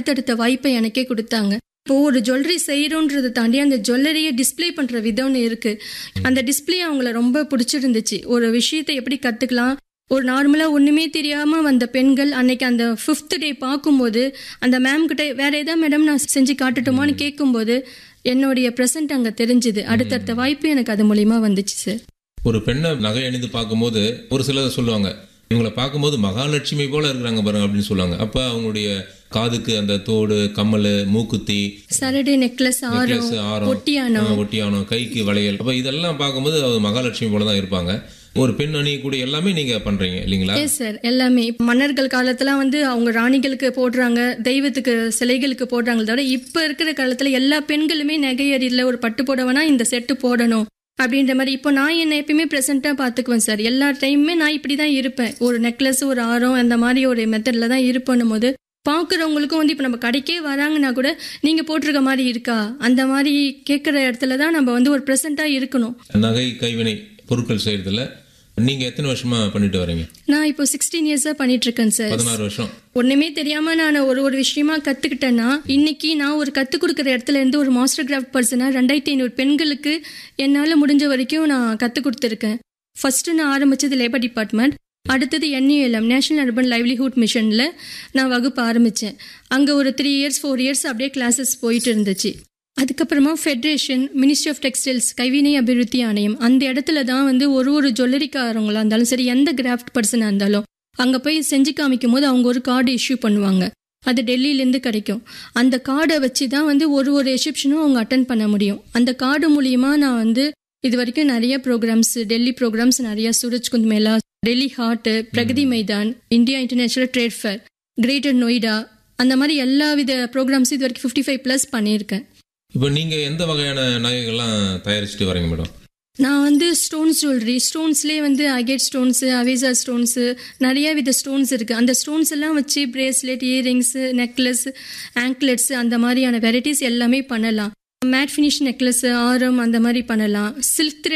அடுத்தடுத்த வாய்ப்பை எனக்கே கொடுத்தாங்க இப்போ ஒரு ஜுவல்லரி செய்யறோன்றதை தாண்டி அந்த ஜுவல்லரியை டிஸ்ப்ளே பண்ற விதம்னு இருக்கு அந்த டிஸ்ப்ளே அவங்கள ரொம்ப பிடிச்சிருந்துச்சு ஒரு விஷயத்தை எப்படி கத்துக்கலாம் ஒரு நார்மலா ஒண்ணுமே தெரியாம வந்த பெண்கள் அன்னைக்கு அந்த ஃபிஃப்த் டே பார்க்கும்போது அந்த மேம் கிட்ட வேற ஏதாவது மேடம் நான் செஞ்சு காட்டட்டுமான்னு கேட்கும்போது என்னுடைய ப்ரெசன்ட் அங்க தெரிஞ்சுது அடுத்தடுத்த வாய்ப்பு எனக்கு அது மூலியமா வந்துச்சு சார் ஒரு பெண்ணை நகை அணிந்து பார்க்கும்போது ஒரு சிலர் சொல்லுவாங்க இவங்களை பார்க்கும்போது மகாலட்சுமி போல இருக்கிறாங்க பாருங்க அப்படின்னு சொல்லுவாங்க அப்ப அவங்களுடைய காதுக்கு அந்த தோடு கம்மல் மூக்குத்தி சரடே நெக்லஸ் ஆரம் நெக்லஸ் ஆரம் ஒட்டியானம் ஆ, ஒட்டியானம் கைக்கு வளையல் அப்ப இதெல்லாம் பார்க்கும்போது அவர் மகாலட்சுமி போல தான் இருப்பாங்க ஒரு பெண் அணியக்கூடிய எல்லாமே நீங்க பண்றீங்க இல்லைங்களா எஸ் சார் எல்லாமே இப்ப மன்னர்கள் காலத்துல வந்து அவங்க ராணிகளுக்கு போடுறாங்க தெய்வத்துக்கு சிலைகளுக்கு போடுறாங்களே தவிர இப்ப இருக்கிற காலத்துல எல்லா பெண்களுமே நகையறியில ஒரு பட்டு போடவனா இந்த செட்டு போடணும் அப்படின்ற மாதிரி இப்போ நான் என்ன எப்பயுமே ப்ரெசென்ட்டாக பார்த்துக்குவேன் சார் எல்லா டைமுமே நான் இப்படி தான் இருப்பேன் ஒரு நெக்லஸ் ஒரு ஆரம் அந்த மாதிரி ஒரு மெத்தடில் தான் இருப்பேன்னும் போது பார்க்குறவங்களுக்கும் வந்து இப்போ நம்ம கடைக்கே வராங்கன்னா கூட நீங்கள் போட்டிருக்க மாதிரி இருக்கா அந்த மாதிரி கேட்குற இடத்துல தான் நம்ம வந்து ஒரு ப்ரெசென்ட்டாக இருக்கணும் நகை கைவினை பொருட்கள் செய்யறதுல நீங்க எத்தனை வருஷமா பண்ணிட்டு வரீங்க நான் இப்போ சிக்ஸ்டீன் இயர்ஸாக பண்ணிட்டு இருக்கேன் சார் பதினாறு வருஷம் ஒண்ணுமே தெரியாம நான் ஒரு ஒரு விஷயமா கத்துக்கிட்டேன்னா இன்னைக்கு நான் ஒரு கத்து கொடுக்குற இடத்துல இருந்து ஒரு மாஸ்டர் கிராஃப்ட் பர்சனா ரெண்டாயிரத்தி ஐநூறு பெண்களுக்கு என்னால முடிஞ்ச வரைக்கும் நான் கத்து கொடுத்துருக்கேன் ஃபர்ஸ்ட் நான் ஆரம்பிச்சது லேபர் டிபார்ட்மெண்ட் அடுத்தது என்யூஎல்எம் நேஷனல் அர்பன் லைவ்லிஹுட் மிஷனில் நான் வகுப்பு ஆரம்பித்தேன் அங்கே ஒரு த்ரீ இயர்ஸ் ஃபோர் இயர்ஸ் அப்படியே கிளாஸஸ் போயிட்டு இருந்துச்சு அதுக்கப்புறமா ஃபெடரேஷன் மினிஸ்ட்ரி ஆஃப் டெக்ஸ்டைல்ஸ் கைவினை அபிவிருத்தி ஆணையம் அந்த இடத்துல தான் வந்து ஒரு ஒரு ஜுவல்லரிக்காரங்களா இருந்தாலும் சரி எந்த கிராஃப்ட் பர்சனாக இருந்தாலும் அங்கே போய் செஞ்சு காமிக்கும் போது அவங்க ஒரு கார்டு இஷ்யூ பண்ணுவாங்க அது டெல்லியிலேருந்து கிடைக்கும் அந்த கார்டை வச்சு தான் வந்து ஒரு ஒரு ரிசப்ஷனும் அவங்க அட்டன் பண்ண முடியும் அந்த கார்டு மூலியமா நான் வந்து இது வரைக்கும் நிறைய ப்ரோக்ராம்ஸ் டெல்லி ப்ரோக்ராம்ஸ் நிறைய Suraj Kund Mela Delhi Haat Pragati Maidan India international trade fair greater Noida அந்த மாதிரி எல்லா வித ப்ரோக்ராம்ஸ் இது வரைக்கும் ஃபிஃப்டி ஃபைவ் ப்ளஸ் பண்ணியிருக்கேன் இப்போ நீங்க எந்த வகையான நகைகள்லாம் தயாரிச்சுட்டு வரீங்க மேடம் நான் வந்து ஸ்டோன்ஸ் ஜுவல்லரி ஸ்டோன்ஸ்லேயே வந்து அகேட் ஸ்டோன்ஸு அவேசா ஸ்டோன்ஸு நிறைய வித ஸ்டோன்ஸ் இருக்குது அந்த ஸ்டோன்ஸ் எல்லாம் வச்சு பிரேஸ்லெட் இயரிங்ஸு நெக்லஸ் ஆங்க்லெட்ஸ் அந்த மாதிரியான வெரைட்டிஸ் எல்லாமே பண்ணலாம் மேட் ஃபினிஷ் நெக்லஸ் ஆரம் அந்த மாதிரி பண்ணலாம் சில்க்